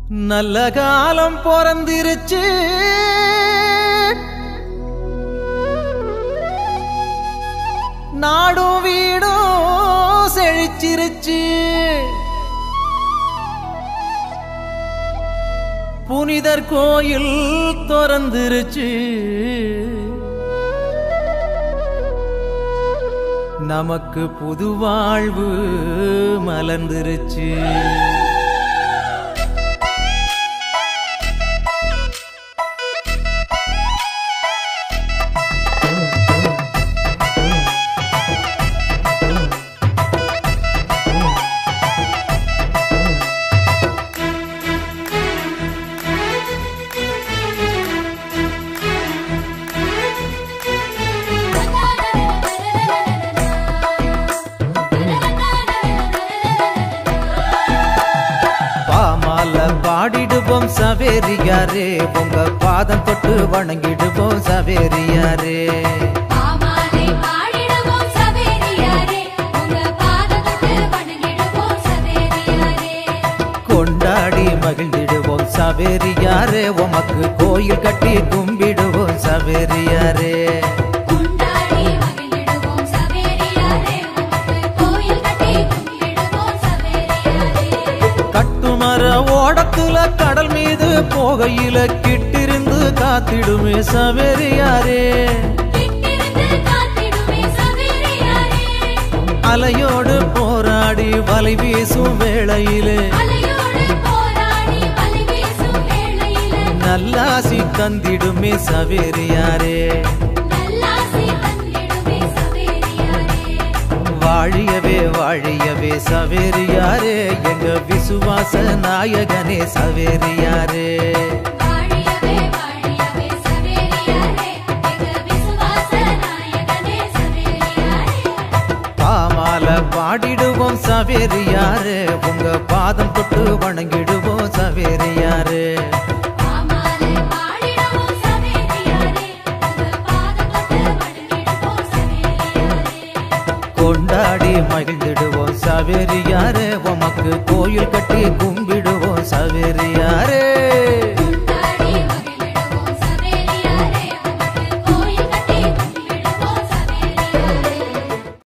நல்ல காலம் பிறந்திருச்சு நாடும் வீடும் செழிச்சிருச்சு புனிதர் கோயில் திறந்துருச்சு நமக்கு புது வாழ்வு மலர்ந்துருச்சு பாமால பாடிடுவோம் சவேரியாரே உங்க பாதம் தொட்டு வணங்கிடுவோம் சவேரியாரே பாமாலை பாடிடுவோம் சவேரியாரே உங்க பாதத்துக்கு வணங்கிடுவோம் சவேரியாரே கொண்டாடி மகிழ்ந்திடுவோம் சவேரியாரே உமக்கு கோயில் கட்டி கும்பிடுவோம் சவேரியாரே கொண்டாடி மகிழ்ந்திடுவோம் சவேரியாரே உமக்கு கோயில் கட்டி கும்பிடுவோம் சவேரியாரே கட்டுமர ஓடத்துல கடல் மீது போகையில கிட்டிருந்து காத்திடுமே சவேரியாரே கிட்டிருந்து காத்திடுமே சவேரியாரே அலையோடு போராடி வலை வீசும் வேளையிலே அலையோடு போராடி வலி வீசும் வேளையில நல்லாசி தந்திடுமே சவேரியாரே நல்லாசி தந்திடுமே சவேரியாரே வாழியவே வாழியவே சவேரியாரே எங்க விசுவாச நாயகனே சவேரியாரே வாழியவே வாழியவே சவேரியாரே எங்க விசுவாச நாயகனே சவேரியாரே பாமால பாடிடுவோம் சவேரியாரே உங்க பாதம் தொட்டு வணங்கிடுவோம் சவேரியாரே பாமாலை பாடிடுவோம் சவேரியாரே உங்க பாதத்தொட்டு வணங்கிடுவோம் சவேரியாரே கொண்டாடி மகிழ்ந்திடுவோம் சவேரியாரே உமக்கு கோயில் கட்டி கும்பிடுவோம் சவேரியாரே